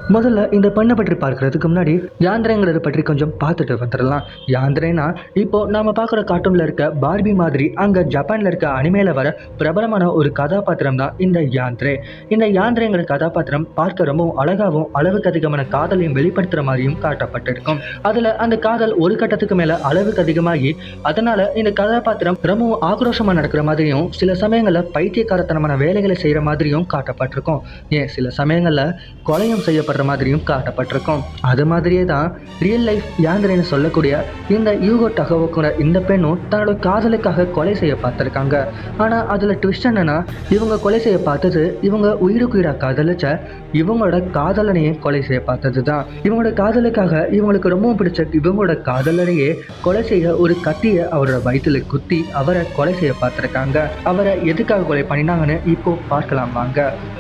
முதல்ல இந்த பெண்ணை பற்றி பார்க்கறதுக்கு முன்னாடி யாந்திரங்கிறத பற்றி கொஞ்சம் பார்த்துட்டு வந்துடலாம் யாந்திரேனா இப்போ நாம பார்க்குற கார்ட்டூன்ல இருக்க பார்பி மாதிரி அங்க ஜப்பான்ல இருக்க அனிமேல வர பிரபலமான ஒரு கதாபாத்திரம் தான் இந்த யாந்திரே இந்த யாந்திரேங்கிற கதாபாத்திரம் பார்க்க ரொம்ப அழகாவும் அளவுக்கு அதிகமான காதலையும் வெளிப்படுத்துற மாதிரியும் காட்டப்பட்டிருக்கும் அதுல அந்த காதல் ஒரு கட்டத்துக்கு மேல அளவுக்கு அதிகமாகி அதனால இந்த கதாபாத்திரம் ரொம்பவும் ஆக்ரோஷமா நடக்கிற மாதிரியும் சில சமயங்கள்ல பைத்தியக்காரத்தனமான வேலைகளை செய்யற மாதிரியும் காட்டப்பட்டிருக்கும் ஏன் சில சமயங்கள்ல கொலையும் செய்யப்படுற மாதிரியும் காட்டப்பட்டிருக்கும் அது மாதிரியே தான் ரியல் லைஃப் யாந்திரன்னு சொல்லக்கூடிய இந்த யூகோ டகோவுக்குற இந்த பெண்ணும் தன்னோட காதலுக்காக கொலை செய்ய பார்த்துருக்காங்க ஆனால் அதில் ட்விஸ்ட் என்னன்னா இவங்க கொலை செய்ய பார்த்தது இவங்க உயிருக்குயிராக காதலிச்ச இவங்களோட காதலனையே கொலை செய்ய பார்த்தது தான் இவங்களோட காதலுக்காக இவங்களுக்கு ரொம்பவும் பிடிச்ச இவங்களோட காதலனையே கொலை செய்ய ஒரு கத்தியை அவரோட வயிற்றுல குத்தி அவரை கொலை செய்ய பார்த்துருக்காங்க அவரை எதுக்காக கொலை பண்ணினாங்கன்னு இப்போ பார்க்கலாம் வாங்க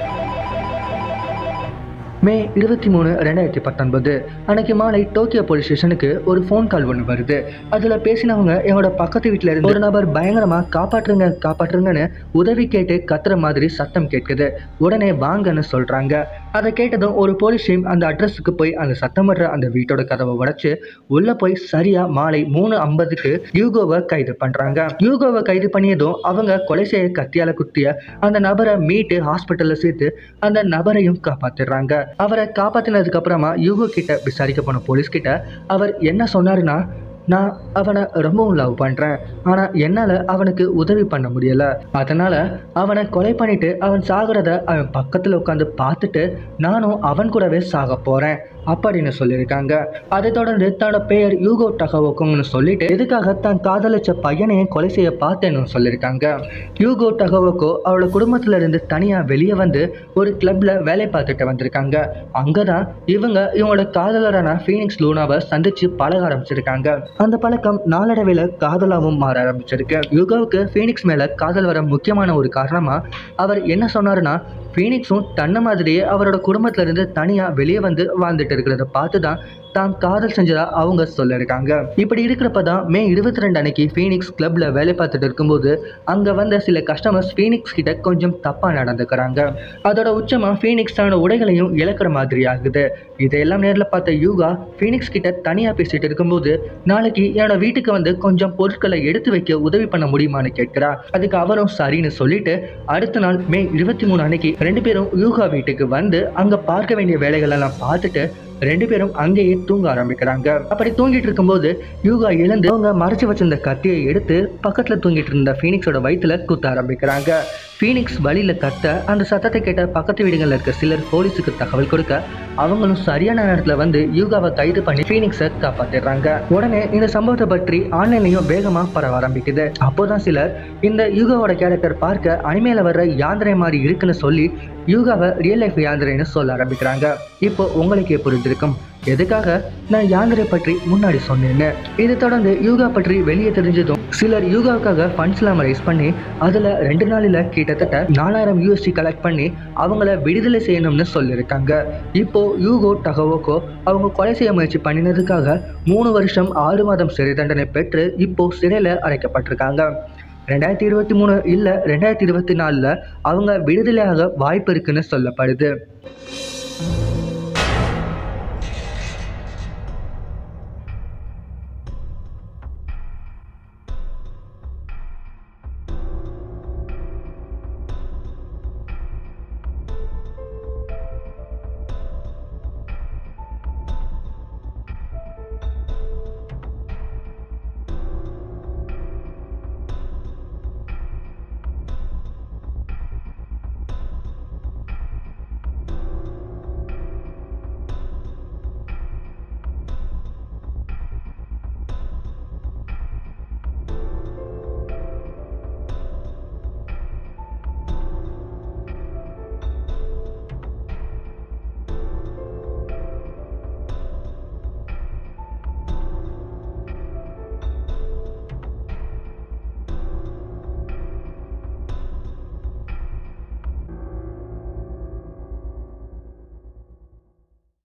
மே இருபத்தி மூணு ரெண்டாயிரத்தி பத்தொன்பது அன்னைக்கு மாலை டோக்கியோ போலீஸ் ஸ்டேஷனுக்கு ஒரு ஃபோன் கால் ஒன்று வருது அதில் பேசினவங்க என்னோட பக்கத்து வீட்டில் இருந்து ஒரு நபர் பயங்கரமாக காப்பாற்றுங்க காப்பாற்றுங்கன்னு உதவி கேட்டு கத்துற மாதிரி சத்தம் கேட்குது உடனே வாங்கன்னு சொல்கிறாங்க அதை கேட்டதும் ஒரு போலீஸ் டீம் அந்த அட்ரஸுக்கு போய் அந்த சத்தம் வர்ற அந்த வீட்டோட கதவை உடைச்சு உள்ளே போய் சரியாக மாலை மூணு ஐம்பதுக்கு யூகோவை கைது பண்ணுறாங்க யூகோவை கைது பண்ணியதும் அவங்க கொலை செய்ய கத்தியால குத்திய அந்த நபரை மீட்டு ஹாஸ்பிட்டலில் சேர்த்து அந்த நபரையும் காப்பாத்திடுறாங்க அவரை காப்பாத்தினதுக்கு அப்புறமா யூகோ கிட்ட விசாரிக்க போன போலீஸ் கிட்ட அவர் என்ன சொன்னாருன்னா நான் அவனை ரொம்பவும் லவ் பண்ணுறேன் ஆனால் என்னால் அவனுக்கு உதவி பண்ண முடியலை அதனால் அவனை கொலை பண்ணிட்டு அவன் சாகிறத அவன் பக்கத்தில் உட்காந்து பார்த்துட்டு நானும் அவன் கூடவே சாக போகிறேன் அப்படின்னு சொல்லியிருக்காங்க அதை தொடர்ந்து தன்னோட பெயர் யூகோ டகவோக்கும்னு சொல்லிட்டு எதுக்காக தான் காதலிச்ச பையனையே கொலை செய்ய பார்த்தேன்னு சொல்லியிருக்காங்க யூகோ டகவோக்கோ அவளோட குடும்பத்துல இருந்து தனியாக வெளியே வந்து ஒரு கிளப்ல வேலை பார்த்துட்டு வந்திருக்காங்க அங்கே தான் இவங்க இவங்களோட காதலரான ஃபீனிக்ஸ் லூனாவை சந்திச்சு பழக ஆரம்பிச்சிருக்காங்க அந்த பழக்கம் நாளடைவில் காதலாகவும் மாற ஆரம்பிச்சிருக்கு யுகாவுக்கு ஃபீனிக்ஸ் மேலே காதல் வர முக்கியமான ஒரு காரணமா அவர் என்ன சொன்னாருன்னா ஃபீனிக்ஸும் தன்னை மாதிரியே அவரோட குடும்பத்துல இருந்து தனியாக வெளியே வந்து வாழ்ந்துட்டு இருக்கிறத பார்த்து தான் தான் காதல் செஞ்சதா அவங்க சொல்லியிருக்காங்க இப்படி இருக்கிறப்ப தான் மே இருபத்தி ரெண்டு அன்னைக்கு ஃபீனிக்ஸ் கிளப்ல வேலை பார்த்துட்டு இருக்கும்போது அங்க வந்த சில கஸ்டமர்ஸ் ஃபீனிக்ஸ் கிட்ட கொஞ்சம் தப்பா நடந்துக்கிறாங்க அதோட உச்சமா ஃபீனிக்ஸ் தன்னோட உடைகளையும் இழக்கிற மாதிரி ஆகுது இதையெல்லாம் நேரில் பார்த்த யூகா ஃபீனிக்ஸ் கிட்ட தனியா பேசிட்டு இருக்கும்போது நாளைக்கு என்னோட வீட்டுக்கு வந்து கொஞ்சம் பொருட்களை எடுத்து வைக்க உதவி பண்ண முடியுமான்னு கேட்கிறா அதுக்கு அவரும் சரின்னு சொல்லிட்டு அடுத்த நாள் மே இருபத்தி மூணு அன்னைக்கு ரெண்டு பேரும் யூகா வீட்டுக்கு வந்து அங்க பார்க்க வேண்டிய வேலைகள் எல்லாம் பார்த்துட்டு ரெண்டு பேரும் அங்கேயே தூங்க ஆரம்பிக்கிறாங்க அப்படி தூங்கிட்டு இருக்கும்போது யூகா எழுந்து அவங்க மறைச்சு வச்சிருந்த கத்தியை எடுத்து பக்கத்துல தூங்கிட்டு இருந்த ஃபீனிக்ஸோட வயித்துல குத்த ஆரம்பிக்கிறாங்க ஃபீனிக்ஸ் வழியில கத்த அந்த சத்தத்தை கேட்ட பக்கத்து வீடுகளில் இருக்க சிலர் போலீஸுக்கு தகவல் கொடுக்க அவங்களும் சரியான நேரத்துல வந்து யூகாவை கைது பண்ணி ஃபீனிக்ஸை காப்பாத்திடுறாங்க உடனே இந்த சம்பவத்தை பற்றி ஆன்லைன்லயும் வேகமா பரவ ஆரம்பிக்குது அப்போதான் சிலர் இந்த யூகாவோட கேரக்டர் பார்க்க அனிமேல வர்ற யாந்திரை மாதிரி இருக்குன்னு சொல்லி யூகாவை ரியல் லைஃப் யாந்திரைன்னு சொல்ல ஆரம்பிக்கிறாங்க இப்போ உங்களுக்கே புரிஞ்சிருக்கும் எதுக்காக நான் யாந்திரை பற்றி முன்னாடி சொன்னேன்னு இதை தொடர்ந்து யூகா பற்றி வெளியே தெரிஞ்சதும் சிலர் யூகாவுக்காக ஃபண்ட்ஸ்லாம் ரைஸ் பண்ணி அதில் ரெண்டு நாளில் கிட்டத்தட்ட நாலாயிரம் யூஎஸ்டி கலெக்ட் பண்ணி அவங்கள விடுதலை செய்யணும்னு சொல்லியிருக்காங்க இப்போ யூகோ டகவோக்கோ அவங்க கொலை செய்ய முயற்சி பண்ணினதுக்காக மூணு வருஷம் ஆறு மாதம் சிறை தண்டனை பெற்று இப்போ சிறையில் அடைக்கப்பட்டிருக்காங்க ரெண்டாயிரத்தி இருபத்தி மூணு இல்லை ரெண்டாயிரத்தி இருபத்தி நாலில் அவங்க விடுதலையாக வாய்ப்பு இருக்குன்னு சொல்லப்படுது